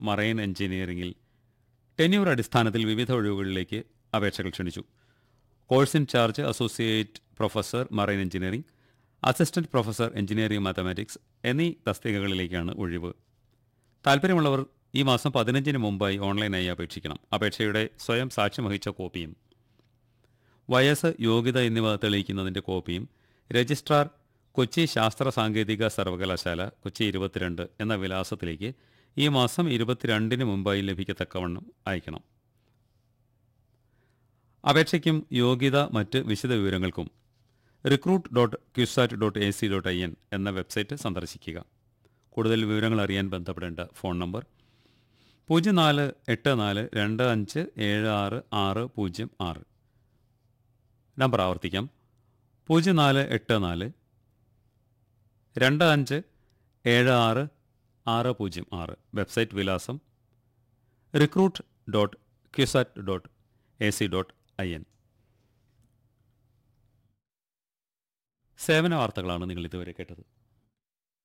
marine എഞ്ചിനീയറിംഗിൽ tenure അടിസ്ഥാനത്തിൽ വിവിധ ഒഴിവുകളിലേക്ക് അപേക്ഷകൾ ക്ഷണിച്ചു course in charge associate professor marine engineering assistant professor engineering mathematics എന്നീ തസ്തികകളിലേക്കാണ് ഒഴിവ് താൽപ്പര്യമുള്ളവർ ഈ മാസം പതിനഞ്ചിന് മുമ്പായി ഓൺലൈനായി അപേക്ഷിക്കണം അപേക്ഷയുടെ സ്വയം സാക്ഷ്യം വഹിച്ച കോപ്പിയും വയസ്സ് യോഗ്യത എന്നിവ തെളിയിക്കുന്നതിൻ്റെ കോപ്പിയും രജിസ്ട്രാർ കൊച്ചി ശാസ്ത്ര സാങ്കേതിക സർവകലാശാല കൊച്ചി ഇരുപത്തിരണ്ട് എന്ന വിലാസത്തിലേക്ക് ഈ മാസം ഇരുപത്തിരണ്ടിന് മുമ്പായി ലഭിക്കത്തക്കവണ്ണം അയക്കണം അപേക്ഷയ്ക്കും യോഗ്യത മറ്റ് വിശദ വിവരങ്ങൾക്കും recruit dot CUSAT dot A C dot I N എന്ന വെബ്സൈറ്റ് സന്ദർശിക്കുക കൂടുതൽ വിവരങ്ങൾ അറിയാൻ ബന്ധപ്പെടേണ്ട ഫോൺ നമ്പർ പൂജ്യം നാല് എട്ട് നാല് രണ്ട് അഞ്ച് ഏഴ് ആറ് ആറ് പൂജ്യം ആറ് നമ്പർ ആവർത്തിക്കാം പൂജ്യം നാല് എട്ട് നാല് രണ്ട് അഞ്ച് ഏഴ് ആറ് ആറ് പൂജ്യം ആറ് വെബ്സൈറ്റ് വിലാസം recruit dot CUSAT dot A C dot I N സേവന വാർത്തകളാണ് നിങ്ങൾ ഇതുവരെ കേട്ടത്